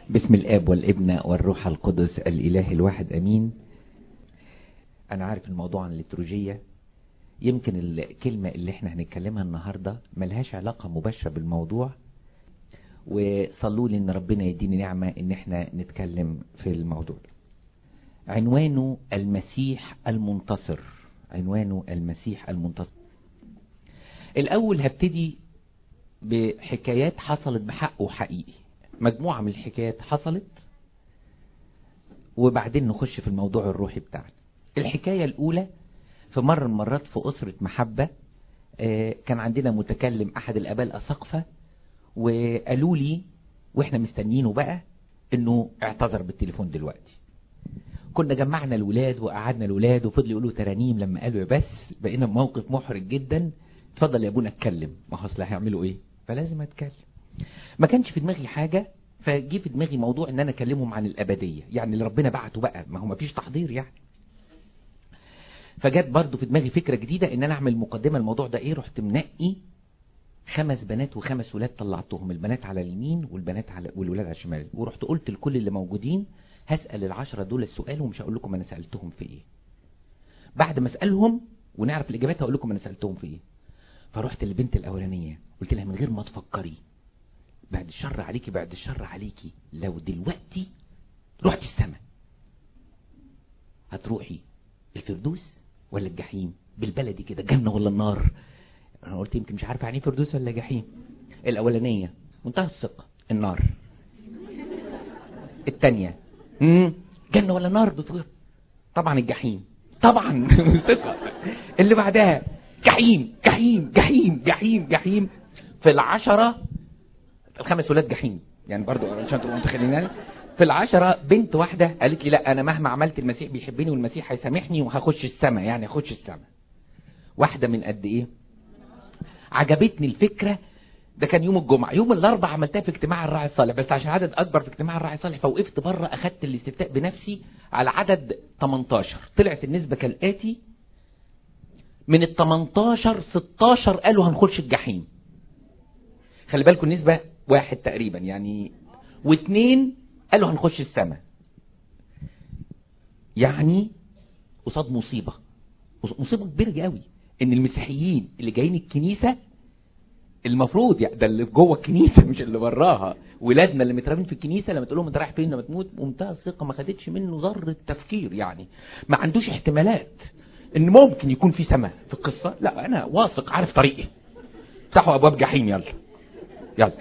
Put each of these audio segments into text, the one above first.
بسم الاب والابن والروح القدس الاله الواحد امين انا عارف الموضوع عن الليتروجية يمكن الكلمة اللي احنا هنتكلمها النهاردة ملهاش علاقة مباشرة بالموضوع وصلوا لي ان ربنا يديني نعمة ان احنا نتكلم في الموضوع ده عنوانه المسيح المنتصر عنوانه المسيح المنتصر الاول هبتدي بحكايات حصلت بحق وحقيقي مجموعة من الحكايات حصلت وبعدين نخش في الموضوع الروحي بتاعنا الحكاية الأولى في مرة من المرات في أسرة محبة كان عندنا متكلم أحد الأباء الأساقفة وقالوا لي وإحنا مستنيينه بقى إنه اعتذر بالتليفون دلوقتي كنا جمعنا الولاد وقعدنا الولاد وفضلوا يقولوا ترانيم لما قالوا يا بس بقينا موقف محرج جدا اتفضل يا ابونا اتكلم ما هو اصل هيعملوا ايه فلازم اتكلم ما كانش في دماغي حاجة فجي في دماغي موضوع ان انا اكلمهم عن الابدية يعني اللي ربنا بعته بقى ما هو ما فيش تحضير يعني فجت برضو في دماغي فكرة جديدة ان انا اعمل مقدمة الموضوع ده ايه رحت منقي خمس بنات وخمس ولاد طلعتهم البنات على اليمين والبنات على والولاد على الشمال ورحت قلت لكل اللي موجودين هسأل العشرة دول السؤال ومش هقول لكم انا سألتهم في ايه بعد ما اسألهم ونعرف الاجابات هقول لكم انا سألتهم في ايه فرحت للبنت الاولانية قلت لها من غير ما تفكري بعد الشر عليكي بعد الشر عليكي لو دلوقتي رحت السماء هتروحي الفردوس ولا الجحيم بالبلدي كده جنة ولا النار انا قلت يمكن مش عارفه يعني ايه فردوس ولا جحيم الاولانيه منتهى الثقه النار الثانيه امم جنه ولا نار بتقول طبعا الجحيم طبعا ثقه اللي بعدها جحيم جحيم جحيم جحيم جحيم في العشرة الخمس ولاد جحيم يعني برضو عشان تبقوا متخيلين في العشرة بنت واحدة قالت لي لا انا مهما عملت المسيح بيحبني والمسيح هيسامحني وهخش السماء يعني هخش السماء واحدة من قد ايه عجبتني الفكرة ده كان يوم الجمعة يوم الاربع عملتها في اجتماع الراعي الصالح بس عشان عدد اكبر في اجتماع الراعي الصالح فوقفت بره اخدت الاستفتاء بنفسي على عدد 18 طلعت النسبة كالاتي من ال 18 16 قالوا هنخش الجحيم خلي بالكم النسبة واحد تقريبا يعني واثنين قالوا هنخش السماء يعني قصاد مصيبة مصيبة كبيرة قوي ان المسيحيين اللي جايين الكنيسة المفروض يعني ده اللي جوه الكنيسة مش اللي براها ولادنا اللي متربين في الكنيسة لما تقول لهم انت رايح فين لما تموت بمنتهى الثقة ما خدتش منه ذرة تفكير يعني ما عندوش احتمالات ان ممكن يكون في سماء في القصة لا انا واثق عارف طريقي افتحوا ابواب جحيم يلا يلا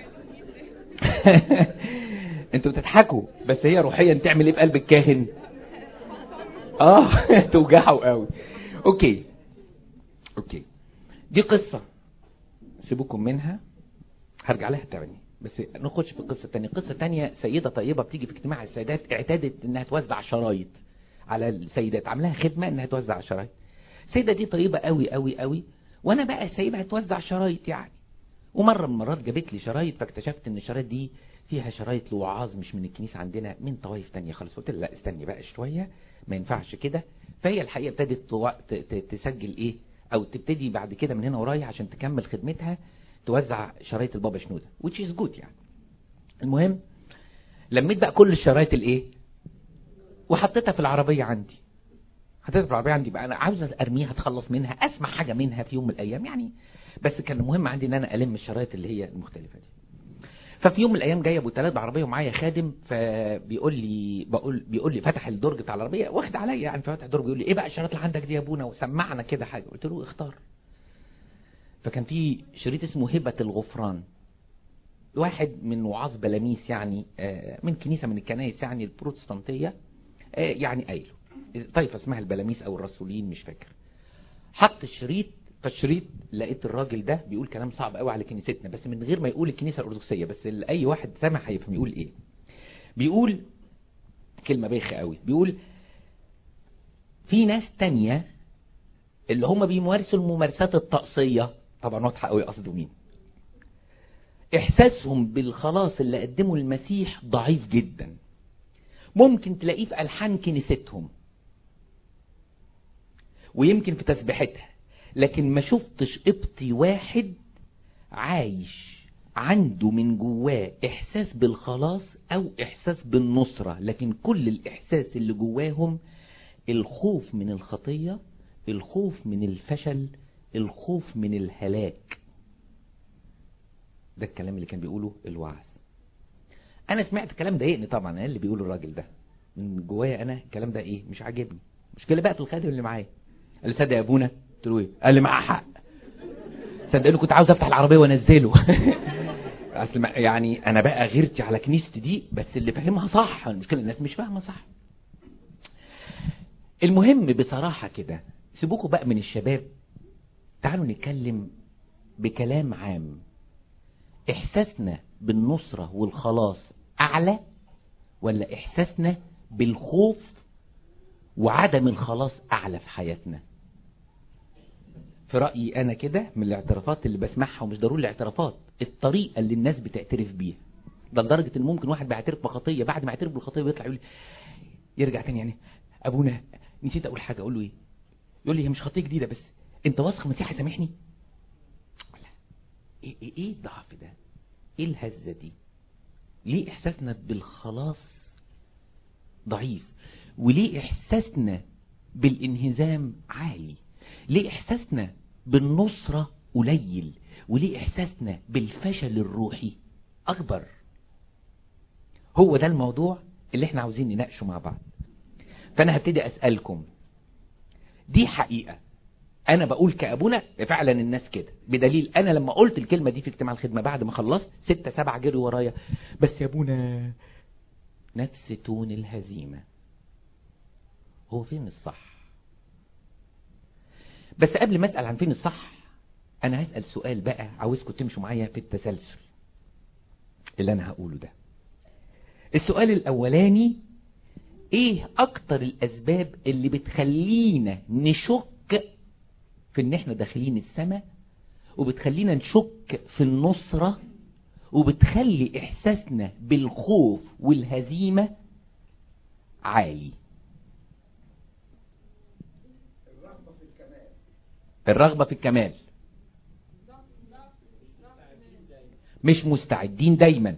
انتوا بتضحكوا بس هي روحيا تعمل ايه بقلب الكاهن اه توجعه قوي اوكي اوكي دي قصة سيبوكم منها هرجع لها تاني بس نخش في القصة التانية قصة تانية سيدة طيبة بتيجي في اجتماع السيدات اعتادت انها توزع شرايط على السيدات عاملاها خدمة انها توزع شرايط السيدة دي طيبة قوي قوي قوي وانا بقى سايبها توزع شرايط يعني ومرة من المرات جابت لي شرايط فاكتشفت ان الشرايط دي فيها شرايط لوعاظ مش من الكنيسة عندنا من طوائف تانية خالص قلت لا استني بقى شوية ما ينفعش كده فهي الحقيقة ابتدت تسجل ايه او تبتدي بعد كده من هنا ورايح عشان تكمل خدمتها توزع شرايط البابا شنودة which is good يعني المهم لميت بقى كل الشرايط الايه وحطيتها في العربية عندي حطيتها في العربية عندي بقى انا عاوز ارميها اتخلص منها اسمع حاجة منها في يوم من الايام يعني بس كان المهم عندي ان انا الم الشرايط اللي هي المختلفة دي ففي يوم من الايام جاي ابو تلات بعربيه ومعايا خادم فبيقول لي بقول بيقول لي فتح الدرج بتاع العربيه واخد عليا يعني ففتح الدرج بيقول لي ايه بقى الشرايط اللي عندك دي يا ابونا وسمعنا كده حاجه قلت له اختار فكان في شريط اسمه هبه الغفران واحد من وعاظ بلاميس يعني من كنيسه من الكنائس يعني البروتستانتيه يعني قايله طائفه اسمها البلاميس او الرسولين مش فاكر حط الشريط فالشريط لقيت الراجل ده بيقول كلام صعب قوي على كنيستنا بس من غير ما يقول الكنيسة الأرثوذكسية بس اي واحد سامع هيفهم يقول ايه بيقول كلمة بايخة قوي بيقول في ناس تانية اللي هم بيمارسوا الممارسات الطقسية طبعا واضحة قوي قصده مين احساسهم بالخلاص اللي قدمه المسيح ضعيف جدا ممكن تلاقيه في ألحان كنيستهم ويمكن في تسبيحتها لكن ما شفتش قبطي واحد عايش عنده من جواه احساس بالخلاص او احساس بالنصرة لكن كل الاحساس اللي جواهم الخوف من الخطية الخوف من الفشل الخوف من الهلاك ده الكلام اللي كان بيقوله الوعظ انا سمعت كلام ضايقني طبعا انا اللي بيقوله الراجل ده من جوايا انا الكلام ده ايه مش عاجبني مشكله بقى في الخادم اللي معايا قال لي صدق يا ابونا قلت له ايه قال لي معاه حق صدقني كنت عاوز افتح العربيه وانزله اصل يعني انا بقى غيرتي على كنيستي دي بس اللي فاهمها صح المشكله الناس مش فاهمه صح المهم بصراحه كده سيبوكوا بقى من الشباب تعالوا نتكلم بكلام عام احساسنا بالنصرة والخلاص اعلى ولا احساسنا بالخوف وعدم الخلاص اعلى في حياتنا في رأيي انا كده من الاعترافات اللي بسمعها ومش ضروري الاعترافات الطريقة اللي الناس بتعترف بيها ده لدرجة ان ممكن واحد بيعترف بخطية بعد ما يعترف بالخطية بيطلع يقول يرجع تاني يعني ابونا نسيت اقول حاجة اقول له ايه يقول لي هي مش خطية جديدة بس انت واثق مسيح يسامحني ايه ايه ايه الضعف ده ايه الهزة دي ليه احساسنا بالخلاص ضعيف وليه احساسنا بالانهزام عالي ليه احساسنا بالنصرة قليل وليه احساسنا بالفشل الروحي اكبر هو ده الموضوع اللي احنا عاوزين نناقشه مع بعض فانا هبتدي اسألكم دي حقيقة انا بقول كابونا فعلا الناس كده بدليل انا لما قلت الكلمة دي في اجتماع الخدمة بعد ما خلصت ستة سبعة جري ورايا بس يا ابونا نفس تون الهزيمة هو فين الصح بس قبل ما اسأل عن فين الصح انا هسأل سؤال بقى عاوزكم تمشوا معايا في التسلسل اللي انا هقوله ده السؤال الاولاني ايه اكتر الاسباب اللي بتخلينا نشك في ان احنا داخلين السماء وبتخلينا نشك في النصرة وبتخلي احساسنا بالخوف والهزيمة عالي الرغبة في الكمال مش مستعدين دايما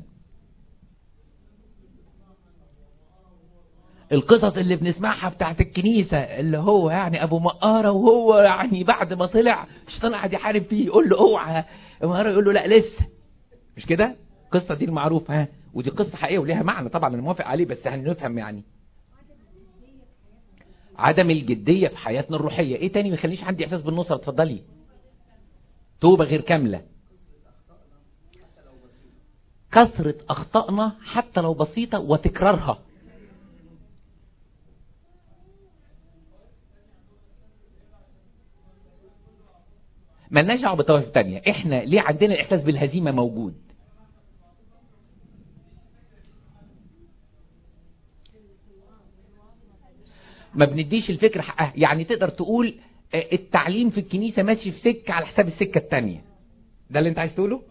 القصص اللي بنسمعها بتاعت الكنيسة اللي هو يعني ابو مقارة وهو يعني بعد ما طلع الشيطان قاعد يحارب فيه يقول له اوعى مقارة يقول له لا لسه مش كده القصة دي المعروفة ها ودي قصة حقيقية وليها معنى طبعا انا موافق عليه بس هنفهم يعني عدم الجدية في حياتنا الروحية ايه تاني ما يخليش عندي احساس بالنصرة اتفضلي توبة غير كاملة كثرة اخطائنا حتى لو بسيطة وتكرارها ملناش دعوه بالطوائف الثانيه احنا ليه عندنا الاحساس بالهزيمه موجود ما بنديش الفكره حقها يعني تقدر تقول التعليم في الكنيسه ماشي في سكه على حساب السكه الثانيه ده اللي انت عايز تقوله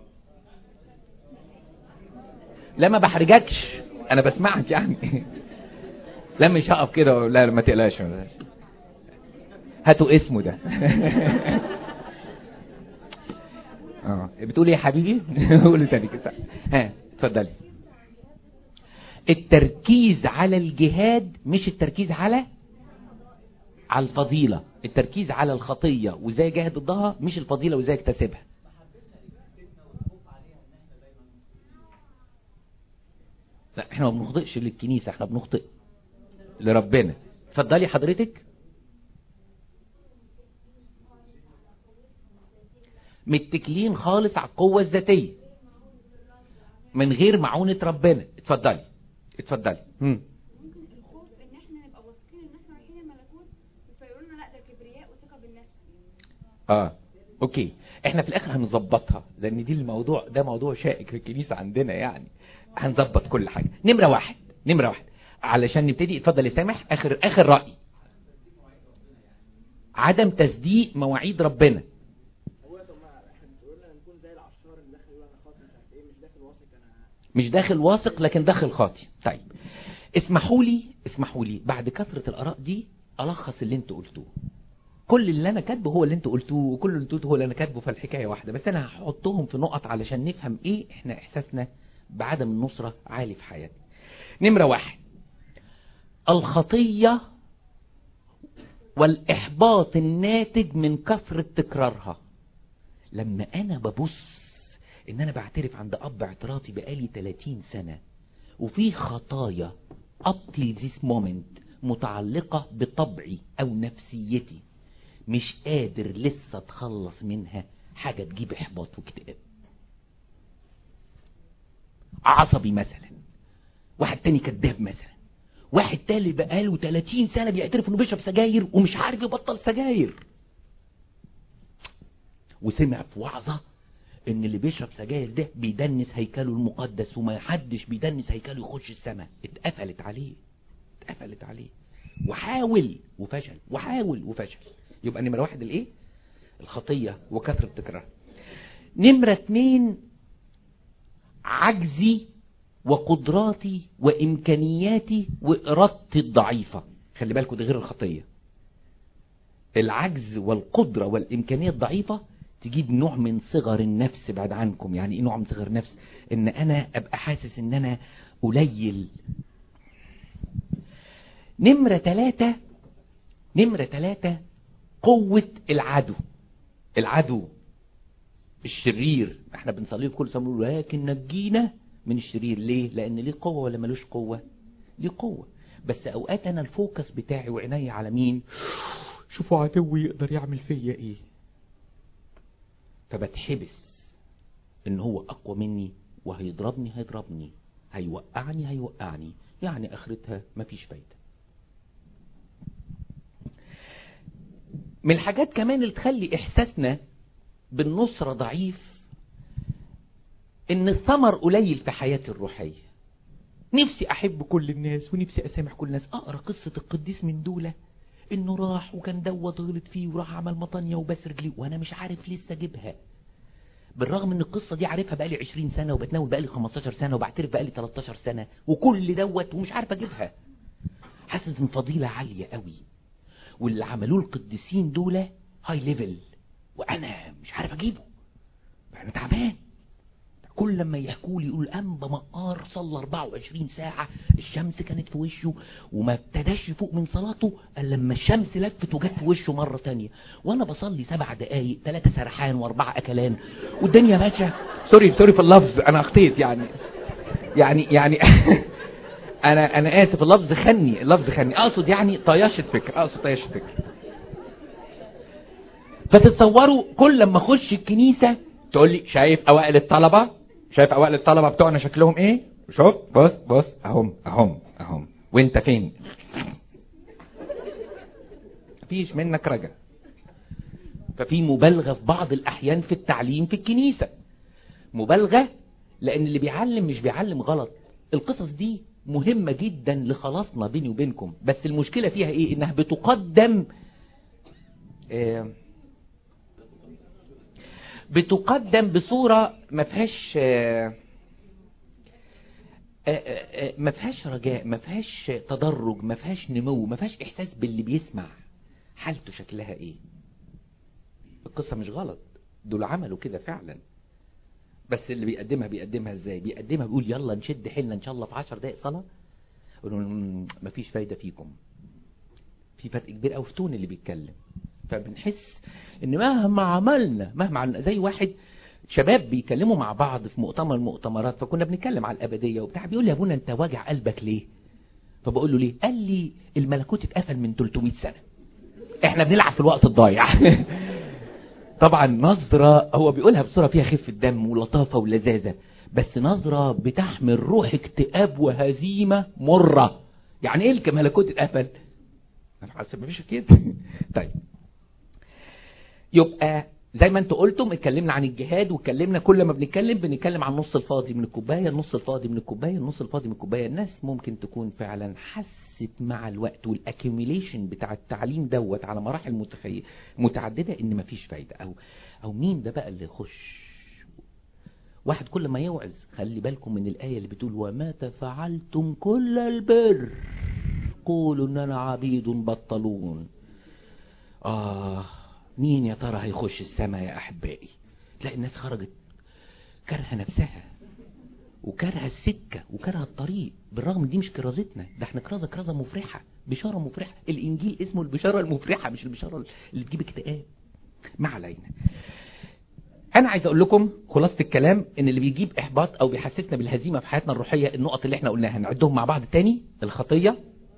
لا ما بحرجكش انا بسمعك يعني لا مش هقف كده لا ما تقلقش هاتوا اسمه ده اه بتقول ايه يا حبيبي قول تاني كده ها اتفضلي التركيز على الجهاد مش التركيز على على الفضيلة التركيز على الخطية وازاي جاهد ضدها مش الفضيلة وازاي اكتسبها لا احنا ما بنخطئش للكنيسة احنا بنخطئ لربنا اتفضلي حضرتك متكلين خالص على القوة الذاتية من غير معونة ربنا اتفضلي اتفضلي ممكن الخوف ان احنا نبقى واثقين ان احنا رايحين الملكوت فيقولوا لنا لا ده كبرياء وثقه بالنفس اه اوكي احنا في الاخر هنظبطها لان دي الموضوع ده موضوع شائك في الكنيسة عندنا يعني هنظبط كل حاجة نمرة واحد نمرة واحد علشان نبتدي اتفضل يا سامح اخر اخر رأي عدم تصديق مواعيد ربنا مش داخل واثق لكن داخل خاطي طيب اسمحوا لي اسمحوا لي بعد كثرة الآراء دي ألخص اللي انتوا قلتوه كل اللي انا كاتبه هو اللي انتوا قلتوه وكل اللي انتوا قلتوه هو اللي انا كاتبه فالحكايه واحده بس انا هحطهم في نقط علشان نفهم ايه احنا احساسنا بعدم النصره عالي في حياتنا نمره واحد الخطيه والاحباط الناتج من كثره تكرارها لما انا ببص ان انا بعترف عند اب اعترافي بقالي 30 سنه وفي خطايا up till this moment متعلقة بطبعي أو نفسيتي مش قادر لسه اتخلص منها حاجة تجيب إحباط واكتئاب عصبي مثلا واحد تاني كذاب مثلا واحد تالي بقاله 30 سنة بيعترف انه بيشرب سجاير ومش عارف يبطل سجاير وسمع في وعظة ان اللي بيشرب سجاير ده بيدنس هيكله المقدس وما حدش بيدنس هيكله يخش السماء اتقفلت عليه اتقفلت عليه وحاول وفشل وحاول وفشل يبقى نمرة واحد الايه الخطية وكثرة التكرار نمرة اتنين عجزي وقدراتي وامكانياتي وارادتي الضعيفة خلي بالكوا ده غير الخطية العجز والقدرة والامكانية الضعيفة تجيب نوع من صغر النفس بعد عنكم يعني ايه نوع من صغر النفس ان انا ابقى حاسس ان انا قليل نمرة ثلاثة نمرة ثلاثة قوة العدو العدو الشرير احنا بنصليه في كل صلاة بنقول لكن نجينا من الشرير ليه لان ليه قوة ولا ملوش قوة ليه قوة بس اوقات انا الفوكس بتاعي وعناية على مين شوفوا عدوي يقدر يعمل فيا ايه فبتحبس ان هو اقوى مني وهيضربني هيضربني هيوقعني هيوقعني يعني اخرتها مفيش فايدة من الحاجات كمان اللي تخلي احساسنا بالنصرة ضعيف ان الثمر قليل في حياتي الروحية نفسي احب كل الناس ونفسي اسامح كل الناس اقرا قصة القديس من دولة انه راح وكان دوت غلط فيه وراح عمل مطانية وبس رجليه وانا مش عارف لسه اجيبها بالرغم ان القصة دي عارفها بقالي 20 سنة وبتناول بقالي 15 سنة وبعترف بقالي 13 سنة وكل دوت ومش عارف اجيبها حاسس ان فضيلة عالية قوي واللي عملوه القديسين دول هاي ليفل وانا مش عارف اجيبه انا تعبان كل لما يحكوا لي يقول انبا مقار صلى 24 ساعة الشمس كانت في وشه وما ابتداش يفوق من صلاته الا لما الشمس لفت وجت في وشه مرة تانية وانا بصلي سبع دقايق ثلاثة سرحان واربعة اكلان والدنيا ماشية سوري سوري في اللفظ انا اخطيت يعني يعني يعني انا انا اسف اللفظ خني اللفظ خني اقصد يعني طياشة فكر اقصد طياشة فكر فتتصوروا كل لما اخش الكنيسة تقول لي شايف اوائل الطلبة شايف اوائل الطلبة بتوعنا شكلهم ايه شوف بص بص اهم اهم اهم وانت فين مفيش منك رجا ففي مبالغة في بعض الاحيان في التعليم في الكنيسة مبالغة لان اللي بيعلم مش بيعلم غلط القصص دي مهمة جدا لخلاصنا بيني وبينكم بس المشكلة فيها ايه انها بتقدم آه بتقدم بصورة ما فيهاش آه آه ما فيهاش رجاء ما فيهاش تدرج ما فيهاش نمو ما فيهاش احساس باللي بيسمع حالته شكلها ايه القصة مش غلط دول عملوا كده فعلا بس اللي بيقدمها بيقدمها ازاي بيقدمها بيقول يلا نشد حيلنا ان شاء الله في 10 دقائق صلاه يقولوا مفيش فايده فيكم في فرق كبير قوي في تون اللي بيتكلم فبنحس ان مهما عملنا مهما عملنا زي واحد شباب بيكلموا مع بعض في مؤتمر المؤتمرات فكنا بنتكلم على الابديه وبتاع بيقول لي يا ابونا انت واجع قلبك ليه فبقول له ليه قال لي الملكوت اتقفل من 300 سنه احنا بنلعب في الوقت الضايع طبعا نظرة هو بيقولها بصورة فيها خفة دم ولطافة ولذاذة بس نظرة بتحمل روح اكتئاب وهزيمة مرة يعني ايه الملكوت اتقفل ما فيش كده طيب يبقى زي ما انتوا قلتم اتكلمنا عن الجهاد واتكلمنا كل ما بنتكلم بنتكلم عن النص الفاضي من الكوبايه النص الفاضي من الكوبايه النص الفاضي من الكوبايه الناس ممكن تكون فعلا حست مع الوقت والاكيوميليشن بتاع التعليم دوت على مراحل متخي... متعدده ان مفيش فايده او او مين ده بقى اللي يخش واحد كل ما يوعظ خلي بالكم من الايه اللي بتقول ومتى فعلتم كل البر قولوا اننا عبيد بطلون آه مين يا ترى هيخش السماء يا أحبائي تلاقي الناس خرجت كارهة نفسها وكارهة السكة وكارهة الطريق بالرغم دي مش كرازتنا ده احنا كرازة كرازة مفرحة بشارة مفرحة الإنجيل اسمه البشارة المفرحة مش البشارة اللي تجيب اكتئاب ما علينا انا عايز اقول لكم خلاصة الكلام ان اللي بيجيب احباط او بيحسسنا بالهزيمة في حياتنا الروحية النقط اللي احنا قلناها نعدهم مع بعض تاني الخطية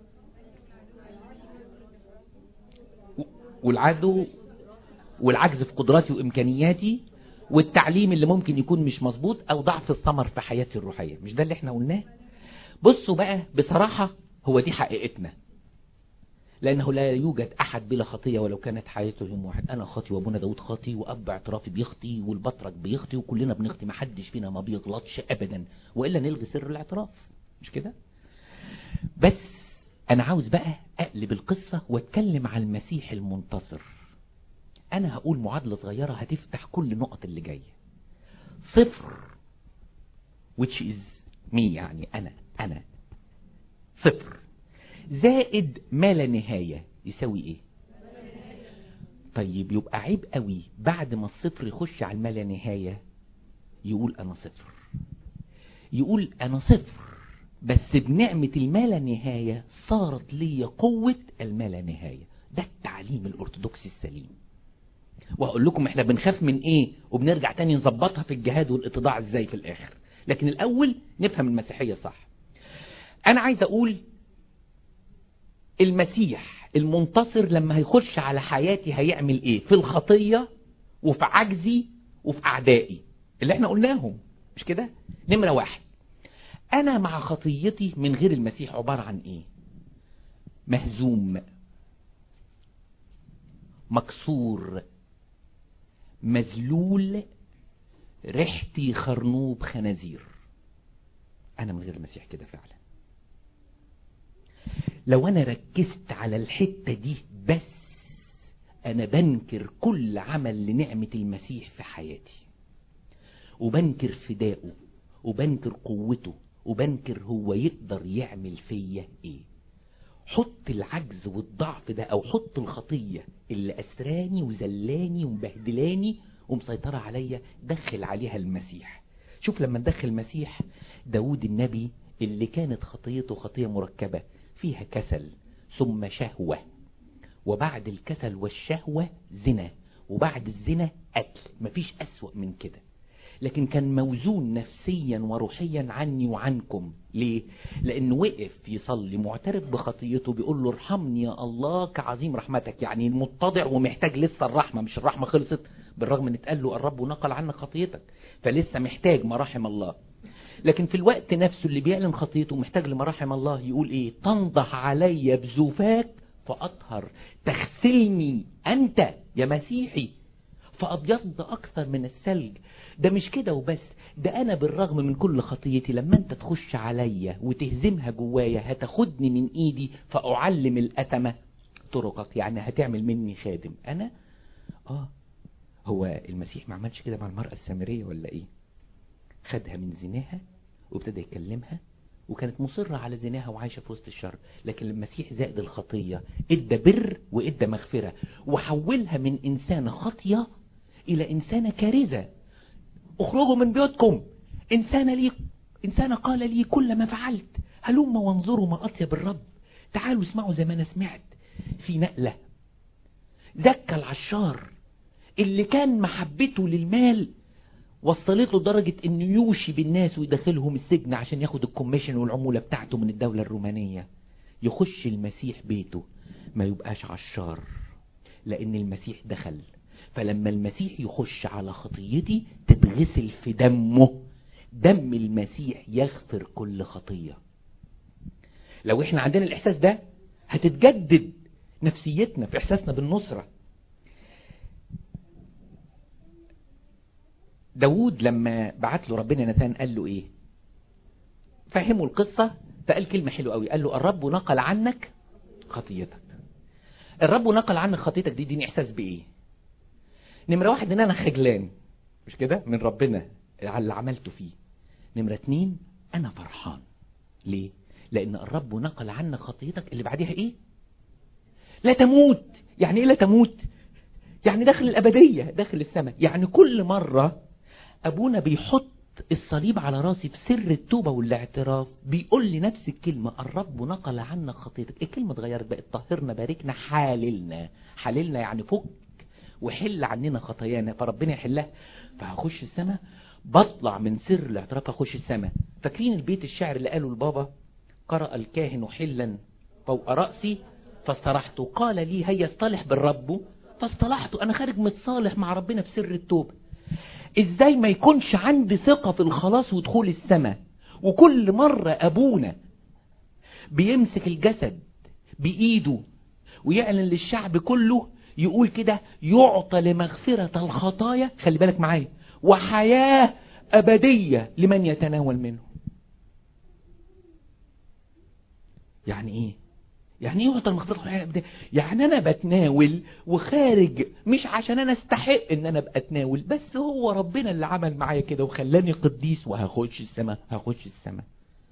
والعدو والعجز في قدراتي وامكانياتي والتعليم اللي ممكن يكون مش مظبوط او ضعف الثمر في حياتي الروحية مش ده اللي احنا قلناه بصوا بقى بصراحة هو دي حقيقتنا لأنه لا يوجد أحد بلا خطية ولو كانت حياته يوم واحد أنا خاطي وأبونا داود خاطي وأب اعترافي بيخطي والبطرك بيخطي وكلنا بنخطي ما حدش فينا ما بيغلطش أبدا وإلا نلغي سر الاعتراف مش كده بس أنا عاوز بقى أقلب القصة واتكلم عن المسيح المنتصر أنا هقول معادلة صغيرة هتفتح كل النقط اللي جاية صفر which is me يعني أنا أنا صفر زائد ما لا نهاية يساوي ايه طيب يبقى عيب قوي بعد ما الصفر يخش على الما لا نهاية يقول انا صفر يقول انا صفر بس بنعمة الما لا نهاية صارت لي قوة الما لا نهاية ده التعليم الارثوذكسي السليم وهقول لكم احنا بنخاف من ايه وبنرجع تاني نظبطها في الجهاد والاتضاع ازاي في الاخر لكن الاول نفهم المسيحية صح انا عايز اقول المسيح المنتصر لما هيخش على حياتي هيعمل ايه في الخطية وفي عجزي وفي اعدائي اللي احنا قلناهم مش كده نمرة واحد انا مع خطيتي من غير المسيح عبارة عن ايه مهزوم مكسور مذلول ريحتي خرنوب خنازير انا من غير المسيح كده فعلا لو انا ركزت على الحتة دي بس انا بنكر كل عمل لنعمة المسيح في حياتي وبنكر فدائه وبنكر قوته وبنكر هو يقدر يعمل فيا ايه حط العجز والضعف ده او حط الخطية اللي اسراني وزلاني ومبهدلاني ومسيطرة عليا دخل عليها المسيح شوف لما ندخل المسيح داود النبي اللي كانت خطيته خطية مركبة فيها كسل ثم شهوة وبعد الكسل والشهوة زنا وبعد الزنا قتل مفيش أسوأ من كده لكن كان موزون نفسيا وروحيا عني وعنكم ليه؟ لأنه وقف يصلي معترف بخطيته بيقول له ارحمني يا الله كعظيم رحمتك يعني متضع ومحتاج لسه الرحمة مش الرحمة خلصت بالرغم ان اتقال له الرب نقل عنك خطيتك فلسه محتاج مراحم الله لكن في الوقت نفسه اللي بيعلن خطيته محتاج لمراحم الله يقول ايه تنضح علي بزوفاك فأطهر تغسلني أنت يا مسيحي فأبيض أكثر من الثلج ده مش كده وبس ده أنا بالرغم من كل خطيتي لما أنت تخش عليا وتهزمها جوايا هتاخدني من إيدي فأعلم الأتمة طرقك يعني هتعمل مني خادم أنا آه هو المسيح ما عملش كده مع المرأة السامرية ولا إيه خدها من زناها وابتدى يكلمها وكانت مصرة على زناها وعايشة في وسط الشر لكن المسيح زائد الخطية ادى بر وادى مغفرة وحولها من إنسانة خطية إلى إنسانة كارثة اخرجوا من بيوتكم إنسانة لي إنسانة قال لي كل ما فعلت هلوم وانظروا ما أطيب الرب تعالوا اسمعوا زي ما أنا سمعت في نقلة زكى العشار اللي كان محبته للمال وصلت له درجة انه يوشي بالناس ويدخلهم السجن عشان ياخد الكوميشن والعمولة بتاعته من الدولة الرومانية يخش المسيح بيته ما يبقاش عشار لان المسيح دخل فلما المسيح يخش على خطيتي تتغسل في دمه دم المسيح يغفر كل خطية لو احنا عندنا الاحساس ده هتتجدد نفسيتنا في احساسنا بالنصرة داود لما بعت له ربنا نتان قال له ايه فهموا القصة فقال كلمة حلوة قوي قال له الرب نقل عنك خطيتك الرب نقل عنك خطيتك دي ديني احساس بايه نمرة واحد ان انا خجلان مش كده من ربنا على اللي عملته فيه نمرة اتنين انا فرحان ليه لان الرب نقل عنك خطيتك اللي بعدها ايه لا تموت يعني ايه لا تموت يعني داخل الابدية داخل السماء يعني كل مرة ابونا بيحط الصليب على راسي في سر التوبة والاعتراف بيقول لي نفس الكلمة الرب نقل عنا خطيتك الكلمة اتغيرت بقت طهرنا باركنا حاللنا حاللنا يعني فك وحل عننا خطايانا فربنا يحلها فهخش السماء بطلع من سر الاعتراف هخش السماء فاكرين البيت الشعر اللي قاله البابا قرأ الكاهن حلا فوق رأسي فاسترحت قال لي هيا اصطلح بالرب فاصطلحت انا خارج متصالح مع ربنا في سر التوبة ازاي ما يكونش عندي ثقة في الخلاص ودخول السماء وكل مرة ابونا بيمسك الجسد بايده ويعلن للشعب كله يقول كده يعطى لمغفرة الخطايا خلي بالك معايا وحياة أبدية لمن يتناول منه يعني ايه يعني ايه يعطى المغفرة والحياة الأبدية يعني انا بتناول وخارج مش عشان انا استحق ان انا ابقى اتناول بس هو ربنا اللي عمل معايا كده وخلاني قديس وهخش السماء هخش السماء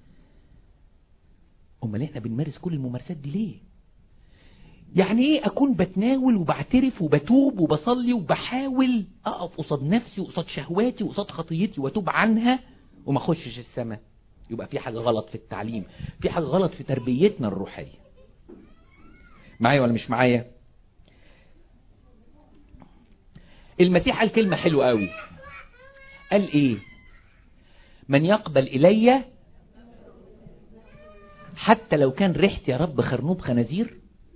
امال احنا بنمارس كل الممارسات دي ليه يعني ايه اكون بتناول وبعترف وبتوب وبصلي وبحاول اقف قصاد نفسي وقصاد شهواتي وقصاد خطيتي واتوب عنها وما اخشش السماء يبقى في حاجة غلط في التعليم في حاجة غلط في تربيتنا الروحية معايا ولا مش معايا المسيح قال كلمة حلوة قوي قال ايه من يقبل الي حتى لو كان ريحتي يا رب خرنوب خنازير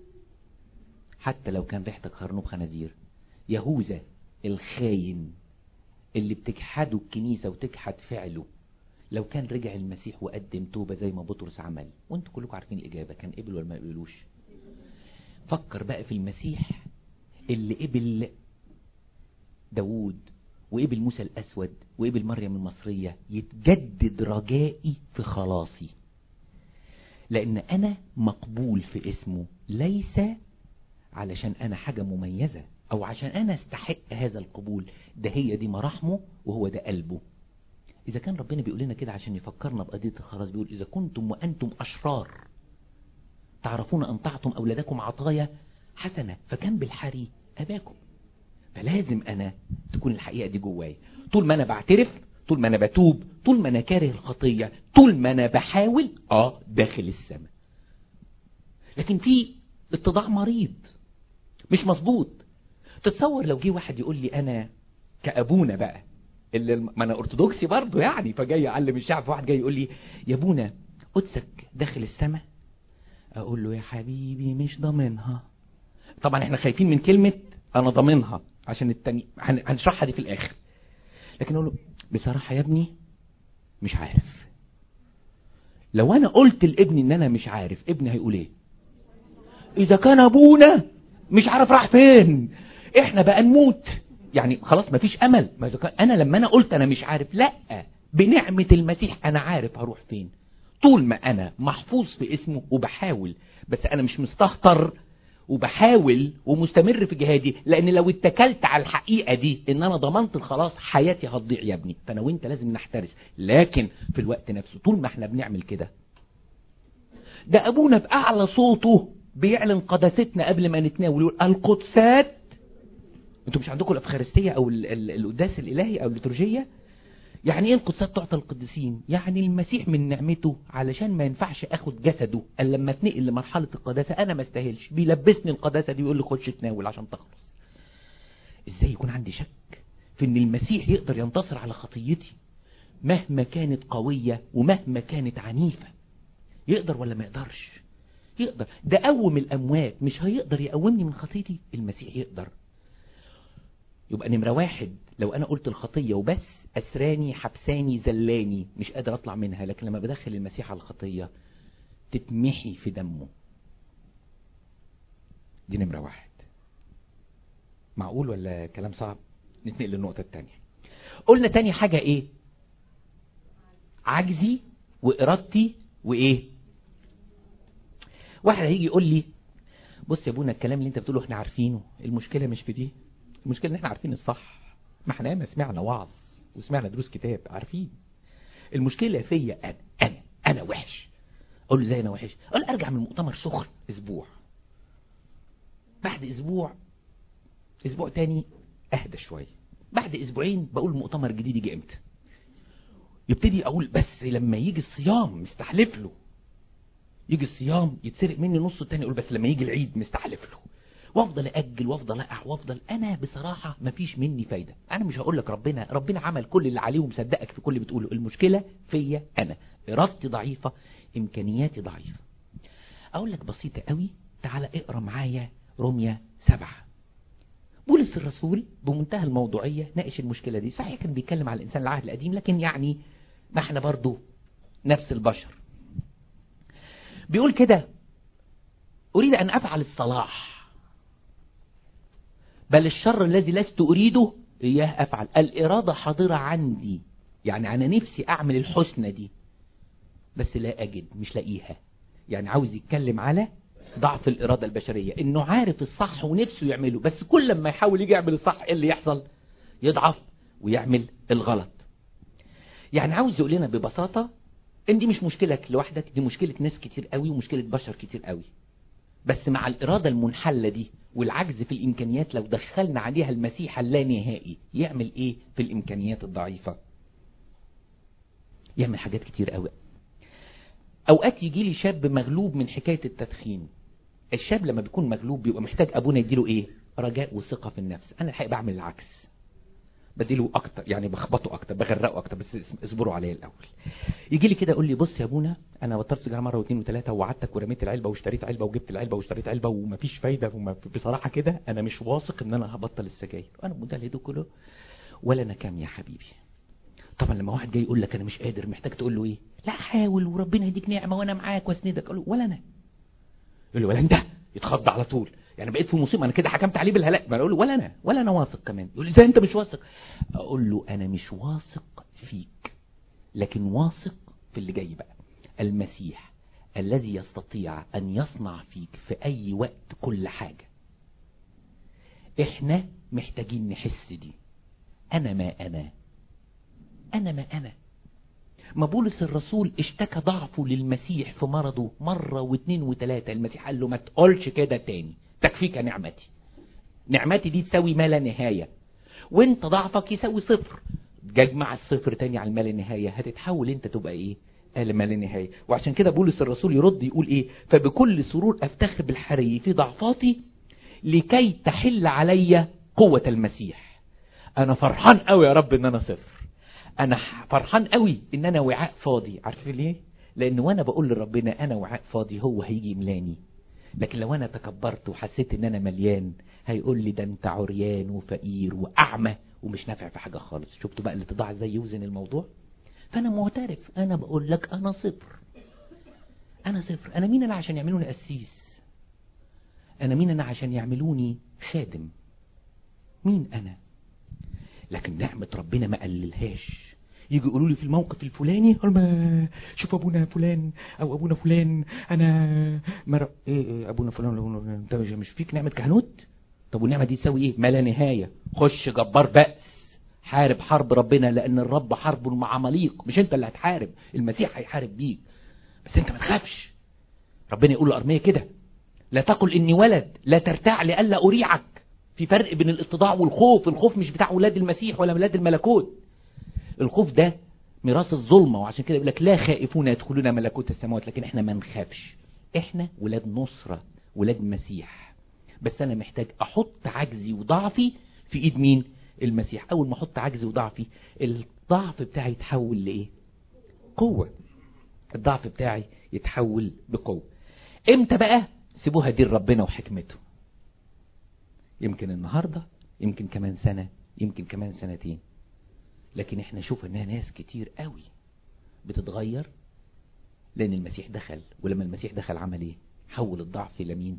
حتى لو كان ريحتك خرنوب خنازير يهوذا الخاين اللي بتجحده الكنيسة وتجحد فعله لو كان رجع المسيح وقدم توبة زي ما بطرس عمل وانتوا كلكم عارفين الإجابة كان قبل ولا ما قبلوش فكر بقى في المسيح اللي قبل داوود وقبل موسى الأسود وقبل مريم المصرية يتجدد رجائي في خلاصي لأن أنا مقبول في اسمه ليس علشان أنا حاجة مميزة أو عشان أنا استحق هذا القبول ده هي دي مراحمه وهو ده قلبه إذا كان ربنا بيقول لنا كده عشان يفكرنا بقضية الخلاص بيقول إذا كنتم وأنتم أشرار تعرفون أن تعطم أولادكم عطايا حسنة فكان بالحري أباكم فلازم أنا تكون الحقيقة دي جواي طول ما أنا بعترف طول ما أنا بتوب طول ما أنا كاره الخطية طول ما أنا بحاول آه داخل السماء لكن في اتضاع مريض مش مظبوط تتصور لو جه واحد يقول لي أنا كأبونا بقى اللي ما انا ارثوذكسي برضه يعني فجاي اعلم الشعب واحد جاي يقول لي يا ابونا قدسك داخل السماء اقول له يا حبيبي مش ضامنها طبعا احنا خايفين من كلمة انا ضامنها عشان التاني هنشرحها دي في الاخر لكن اقول له بصراحة يا ابني مش عارف لو انا قلت لابني ان انا مش عارف ابني هيقول ايه اذا كان ابونا مش عارف راح فين احنا بقى نموت يعني خلاص مفيش امل ما كان انا لما انا قلت انا مش عارف لا بنعمة المسيح انا عارف هروح فين طول ما انا محفوظ في اسمه وبحاول بس انا مش مستهتر وبحاول ومستمر في جهادي لان لو اتكلت على الحقيقة دي ان انا ضمنت الخلاص حياتي هتضيع يا ابني فانا وانت لازم نحترس لكن في الوقت نفسه طول ما احنا بنعمل كده ده ابونا باعلى صوته بيعلن قداستنا قبل ما نتناول يقول القدسات انتوا مش عندكم الافخارستيه او ال ال القداس الالهي او الليتورجيه يعني ايه القدسات تعطى القديسين يعني المسيح من نعمته علشان ما ينفعش اخد جسده الا لما اتنقل لمرحله القداسه انا ما استاهلش بيلبسني القداسه دي ويقول لي خش تناول عشان تخلص ازاي يكون عندي شك في ان المسيح يقدر ينتصر على خطيتي مهما كانت قويه ومهما كانت عنيفه يقدر ولا ما يقدرش يقدر ده قوم الاموات مش هيقدر يقومني من خطيتي المسيح يقدر يبقى نمرة واحد لو انا قلت الخطية وبس اسراني حبساني زلاني مش قادر اطلع منها لكن لما بدخل المسيح على الخطية تتمحي في دمه دي نمرة واحد معقول ولا كلام صعب نتنقل للنقطة التانية قلنا تاني حاجة ايه عجزي وارادتي وايه واحد هيجي يقول لي بص يا ابونا الكلام اللي انت بتقوله احنا عارفينه المشكلة مش في دي المشكلة ان احنا عارفين الصح ما احنا ياما سمعنا وعظ وسمعنا دروس كتاب عارفين المشكلة فيا انا انا انا وحش اقول له ازاي انا وحش اقول ارجع من المؤتمر سخن اسبوع بعد اسبوع اسبوع تاني اهدى شويه بعد اسبوعين بقول المؤتمر الجديد يجي امتى يبتدي اقول بس لما يجي الصيام مستحلف له يجي الصيام يتسرق مني نص التاني اقول بس لما يجي العيد مستحلف له وافضل اجل وافضل اقع وافضل انا بصراحه مفيش مني فايده انا مش هقول لك ربنا ربنا عمل كل اللي عليه ومصدقك في كل اللي بتقوله المشكله فيا انا ارادتي ضعيفه امكانياتي ضعيفه اقول لك بسيطه قوي تعالى اقرا معايا روميا سبعة بولس الرسول بمنتهى الموضوعية ناقش المشكلة دي صحيح كان بيتكلم على الإنسان العهد القديم لكن يعني نحن برضو نفس البشر بيقول كده أريد أن أفعل الصلاح بل الشر الذي لست أريده إياه أفعل الإرادة حاضرة عندي يعني أنا نفسي أعمل الحسنى دي بس لا أجد مش لاقيها يعني عاوز يتكلم على ضعف الإرادة البشرية إنه عارف الصح ونفسه يعمله بس كل ما يحاول يجي يعمل الصح إيه اللي يحصل يضعف ويعمل الغلط يعني عاوز يقول لنا ببساطة إن دي مش مشكلك لوحدك دي مشكلة ناس كتير قوي ومشكلة بشر كتير قوي بس مع الإرادة المنحلة دي والعجز في الإمكانيات لو دخلنا عليها المسيح اللانهائي يعمل إيه في الإمكانيات الضعيفة يعمل حاجات كتير قوي اوقات يجي لي شاب مغلوب من حكاية التدخين الشاب لما بيكون مغلوب بيبقى محتاج ابونا يديله ايه رجاء وثقة في النفس انا الحقيقة بعمل العكس بديله اكتر يعني بخبطه اكتر بغرقه اكتر بس اصبروا عليا الاول يجي لي كده يقول لي بص يا ابونا انا بطلت سيجاره مره واثنين وثلاثه ووعدتك ورميت العلبه واشتريت علبه وجبت العلبه واشتريت علبه ومفيش فايده وما بصراحه كده انا مش واثق ان انا هبطل السجاير انا بمنتهى الهدوء كله ولا انا كام يا حبيبي طبعا لما واحد جاي يقول لك انا مش قادر محتاج تقول له ايه لا حاول وربنا يديك نعمه وانا معاك واسندك اقول له ولا انا يقول له ولا انت يتخض على طول يعني بقيت في مصيبه انا كده حكمت عليه بالهلاك ما اقول له ولا انا ولا انا واثق كمان يقول لي ازاي انت مش واثق اقول له انا مش واثق فيك لكن واثق في اللي جاي بقى المسيح الذي يستطيع ان يصنع فيك في اي وقت كل حاجه احنا محتاجين نحس دي انا ما انا انا ما انا ما بولس الرسول اشتكى ضعفه للمسيح في مرضه مرة واثنين وثلاثة المسيح قال له ما تقولش كده تاني تكفيك نعمتي نعمتي دي تساوي ما لا نهاية وانت ضعفك يساوي صفر جمع الصفر تاني على ما لا نهاية هتتحول انت تبقى ايه قال ما لا نهاية وعشان كده بولس الرسول يرد يقول ايه فبكل سرور افتخر بالحري في ضعفاتي لكي تحل علي قوة المسيح انا فرحان قوي يا رب ان انا صفر انا فرحان قوي ان انا وعاء فاضي عارف ليه لان وانا بقول لربنا انا وعاء فاضي هو هيجي يملاني لكن لو انا تكبرت وحسيت ان انا مليان هيقول لي ده انت عريان وفقير واعمى ومش نافع في حاجه خالص شفتوا بقى الاتضاع ازاي يوزن الموضوع فانا معترف انا بقول لك انا صفر انا صفر انا مين انا عشان يعملوني قسيس انا مين انا عشان يعملوني خادم مين انا لكن نعمة ربنا ما قللهاش يجي يقولوا لي في الموقف الفلاني ما شوف ابونا فلان او ابونا فلان انا مر... ايه, إيه ابونا فلان ابونا انت مش, مش فيك نعمة كهنوت طب والنعمة دي تساوي ايه ما لا نهاية خش جبار بأس حارب حرب ربنا لان الرب حرب مع عماليق مش انت اللي هتحارب المسيح هيحارب بيك بس انت ما تخافش ربنا يقول لأرمية كده لا تقل اني ولد لا ترتاع لألا اريعك في فرق بين الاتضاع والخوف الخوف مش بتاع ولاد المسيح ولا ولاد الملكوت الخوف ده ميراث الظلمة وعشان كده يقول لك لا خائفون يدخلون ملكوت السماوات لكن احنا ما نخافش احنا ولاد نصرة ولاد مسيح بس انا محتاج احط عجزي وضعفي في ايد مين المسيح اول ما احط عجزي وضعفي الضعف بتاعي يتحول لايه قوة الضعف بتاعي يتحول بقوة امتى بقى سيبوها دي ربنا وحكمته يمكن النهاردة يمكن كمان سنة يمكن كمان سنتين لكن احنا شوف انها ناس كتير قوي بتتغير لان المسيح دخل ولما المسيح دخل عمل ايه حول الضعف الى مين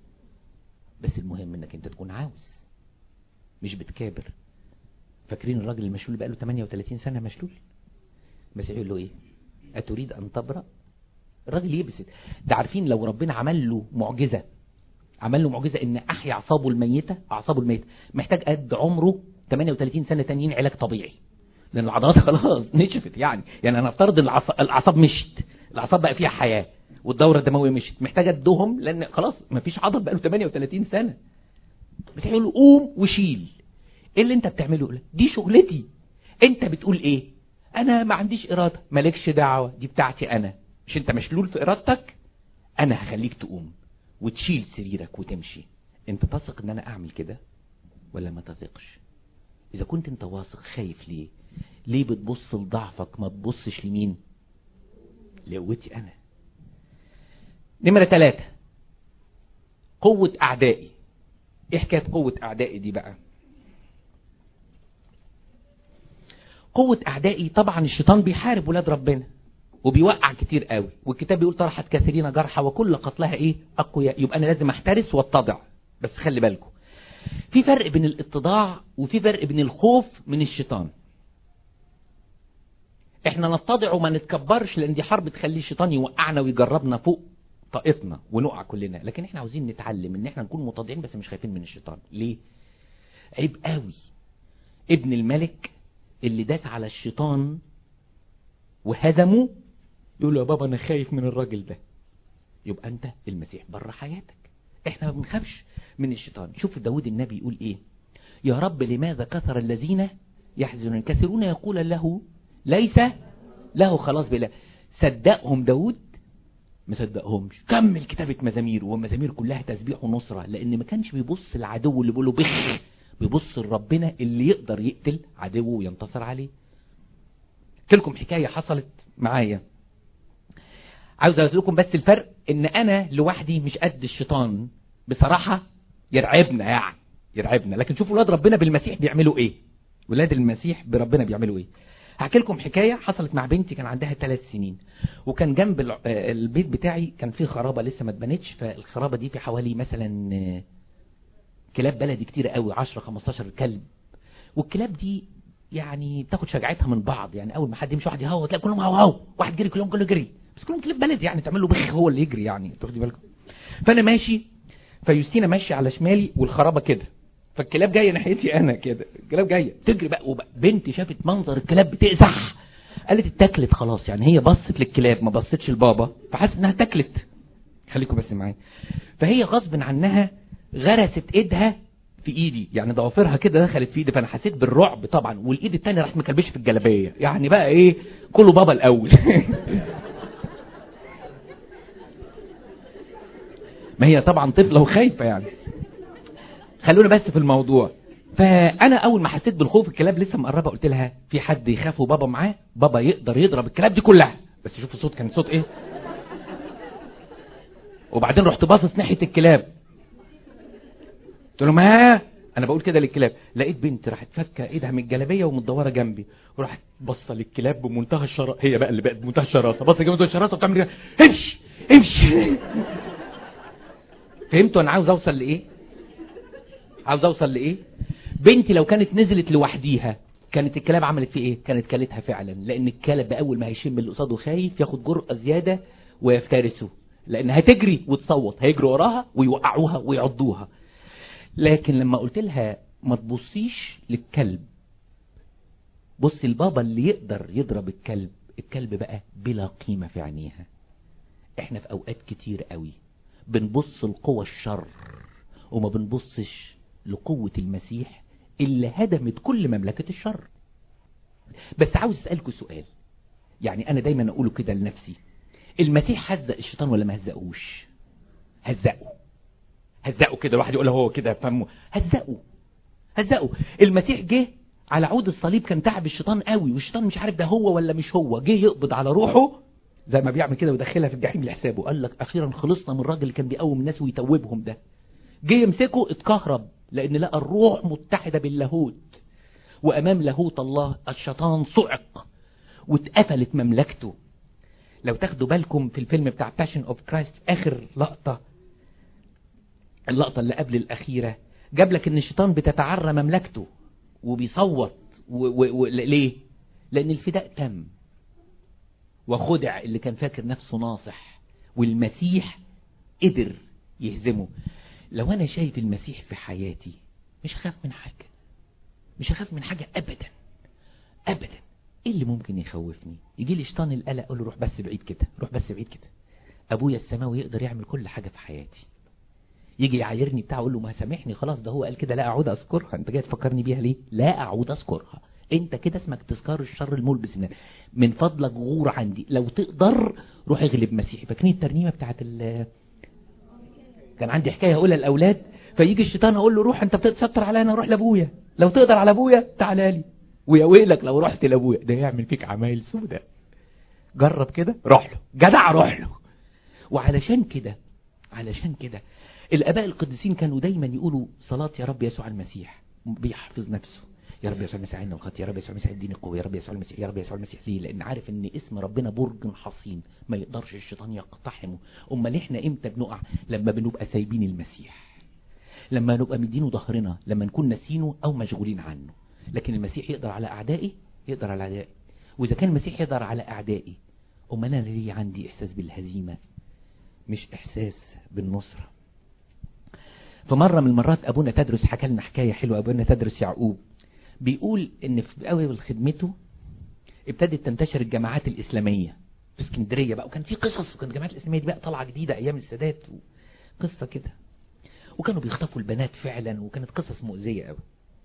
بس المهم انك انت تكون عاوز مش بتكابر فاكرين الراجل المشلول اللي بقاله 38 سنة مشلول المسيح يقول له ايه اتريد ان تبرأ الراجل يبسط ده عارفين لو ربنا عمل له معجزة عمل له معجزة ان احيا اعصابه الميتة اعصابه الميتة محتاج قد عمره 38 سنة تانيين علاج طبيعي لان العضلات خلاص نشفت يعني يعني انا افترض ان الاعصاب مشت الاعصاب بقى فيها حياة والدوره الدمويه مشيت محتاجه ادهم لان خلاص مفيش عضل بقاله 38 سنه بتقول له قوم وشيل ايه اللي انت بتعمله يقول لك دي شغلتي انت بتقول ايه انا ما عنديش اراده مالكش دعوه دي بتاعتي انا مش انت مشلول في ارادتك انا هخليك تقوم وتشيل سريرك وتمشي انت تثق ان انا اعمل كده ولا ما تثقش اذا كنت انت واثق خايف ليه ليه بتبص لضعفك ما تبصش لمين لقوتي انا نمرة ثلاثة قوة اعدائي ايه حكاية قوة اعدائي دي بقى قوة اعدائي طبعا الشيطان بيحارب ولاد ربنا وبيوقع كتير قوي والكتاب بيقول طرحت كثيرين جرحى وكل قتلها ايه اقوياء يبقى انا لازم احترس واتضع بس خلي بالكم في فرق بين الاتضاع وفي فرق بين الخوف من الشيطان احنا نتضع وما نتكبرش لان دي حرب تخلي الشيطان يوقعنا ويجربنا فوق طاقتنا ونقع كلنا لكن احنا عاوزين نتعلم ان احنا نكون متضعين بس مش خايفين من الشيطان ليه عيب قوي ابن الملك اللي داس على الشيطان وهزمه يقول له يا بابا انا خايف من الراجل ده يبقى انت المسيح بره حياتك احنا ما بنخافش من الشيطان شوف داود النبي يقول ايه يا رب لماذا كثر الذين يحزنون كثيرون يقول له ليس له خلاص بلا صدقهم داود ما صدقهمش كمل كتابة مزامير والمزامير كلها تسبيح ونصرة لان ما كانش بيبص العدو اللي بيقوله بخ بيبص لربنا اللي يقدر يقتل عدوه وينتصر عليه لكم حكاية حصلت معايا عاوز اقول لكم بس الفرق ان انا لوحدي مش قد الشيطان بصراحة يرعبنا يعني يرعبنا لكن شوفوا ولاد ربنا بالمسيح بيعملوا ايه ولاد المسيح بربنا بيعملوا ايه هحكي لكم حكاية حصلت مع بنتي كان عندها ثلاث سنين وكان جنب الع- آه، البيت بتاعي كان فيه خرابة لسه ما اتبنتش فالخرابة دي في حوالي مثلا آه، كلاب بلدي كتير قوي 10 15 كلب والكلاب دي يعني بتاخد شجاعتها من بعض يعني اول ما حد يمشي واحد يهوى تلاقي كلهم هو هو واحد جري كلهم كله جري بس كلهم كلاب بلدي يعني تعمل له بخ هو اللي يجري يعني تاخدي بالكم فانا ماشي فيوستينا ماشيه على شمالي والخرابه كده فالكلاب جايه ناحيتي انا كده الكلاب جايه تجري بقى وبنتي شافت منظر الكلاب بتقزح قالت اتاكلت خلاص يعني هي بصت للكلاب ما بصتش لبابا فحست انها اتاكلت خليكم بس معايا فهي غصب عنها غرست ايدها في ايدي يعني ضوافرها كده دخلت في ايدي فانا حسيت بالرعب طبعا والايد التانية راحت مكلبشه في الجلابيه يعني بقى ايه كله بابا الاول ما هي طبعا طفله وخايفه يعني خلونا بس في الموضوع فانا اول ما حسيت بالخوف الكلاب لسه مقربه قلت لها في حد يخاف وبابا معاه بابا يقدر يضرب الكلاب دي كلها بس شوفوا الصوت كان صوت ايه وبعدين رحت باصص ناحيه الكلاب قلت لهم ها انا بقول كده للكلاب لقيت بنت راحت فكه ايدها من الجلابيه ومتدوره جنبي وراحت باصه للكلاب بمنتهى الشراسه هي بقى اللي بقت بمنتهى الشراسه باصه جنبي بمنتهى الشراسه وبتعمل كده امشي امشي فهمتوا انا عاوز اوصل لايه عاوز اوصل لايه بنتي لو كانت نزلت لوحديها كانت الكلاب عملت فيه ايه كانت كلتها فعلا لان الكلب اول ما هيشم اللي قصاده خايف ياخد جرأة زيادة ويفترسه لان هتجري وتصوت هيجروا وراها ويوقعوها ويعضوها لكن لما قلت لها ما تبصيش للكلب بص البابا اللي يقدر يضرب الكلب الكلب بقى بلا قيمة في عينيها احنا في اوقات كتير قوي بنبص لقوى الشر وما بنبصش لقوة المسيح اللي هدمت كل مملكة الشر بس عاوز اسألكوا سؤال يعني انا دايما اقوله كده لنفسي المسيح هزق الشيطان ولا ما هزقوش هزقه هزقه كده الواحد يقول هو كده فهمه هزقه هزقه المسيح جه على عود الصليب كان تعب الشيطان قوي والشيطان مش عارف ده هو ولا مش هو جه يقبض على روحه زي ما بيعمل كده ويدخلها في الجحيم لحسابه قال لك اخيرا خلصنا من الراجل اللي كان بيقوم الناس ويتوبهم ده جه يمسكه اتكهرب لان لقى الروح متحدة باللاهوت وامام لاهوت الله الشيطان صعق واتقفلت مملكته لو تاخدوا بالكم في الفيلم بتاع باشن اوف كرايست اخر لقطة اللقطة اللي قبل الاخيرة جاب لك ان الشيطان بتتعرى مملكته وبيصوت و... و... و... ليه لان الفداء تم وخدع اللي كان فاكر نفسه ناصح والمسيح قدر يهزمه لو انا شايف المسيح في حياتي مش هخاف من حاجة مش هخاف من حاجة ابدا ابدا ايه اللي ممكن يخوفني يجي لي شيطان القلق اقول له روح بس بعيد كده روح بس بعيد كده ابويا السماوي يقدر يعمل كل حاجة في حياتي يجي يعايرني بتاع اقول له ما سامحني خلاص ده هو قال كده لا اعود اذكرها انت جاي تفكرني بيها ليه لا اعود اذكرها انت كده اسمك تذكار الشر الملبس الناس من فضلك غور عندي لو تقدر روح اغلب مسيحي فاكرين الترنيمه بتاعت ال كان عندي حكايه اقولها للاولاد فيجي الشيطان اقول له روح انت بتتستر عليا انا اروح لابويا لو تقدر على ابويا تعالى لي ويا ويلك لو رحت لابويا ده يعمل فيك عمايل سودة جرب كده روح له جدع روح له وعلشان كده علشان كده الاباء القديسين كانوا دايما يقولوا صلاه يا رب يسوع المسيح بيحفظ نفسه يا رب يسوع المسيح عنا الخط يا رب يسوع المسيح اديني القوه يا رب يسوع المسيح يا رب يسوع المسيح ليه لان عارف ان اسم ربنا برج حصين ما يقدرش الشيطان يقتحمه امال احنا امتى بنقع لما بنبقى سايبين المسيح لما نبقى مدينه ظهرنا لما نكون ناسينه او مشغولين عنه لكن المسيح يقدر على اعدائي يقدر على اعدائي واذا كان المسيح يقدر على اعدائي امال انا ليه عندي احساس بالهزيمه مش احساس بالنصره في مرة من المرات أبونا تدرس حكى لنا حكاية حلوة أبونا تدرس يعقوب بيقول إن في أول خدمته ابتدت تنتشر الجماعات الإسلامية في اسكندرية بقى وكان في قصص وكان الجماعات الإسلامية دي بقى طالعة جديدة أيام السادات قصة كده وكانوا بيخطفوا البنات فعلا وكانت قصص مؤذية قوي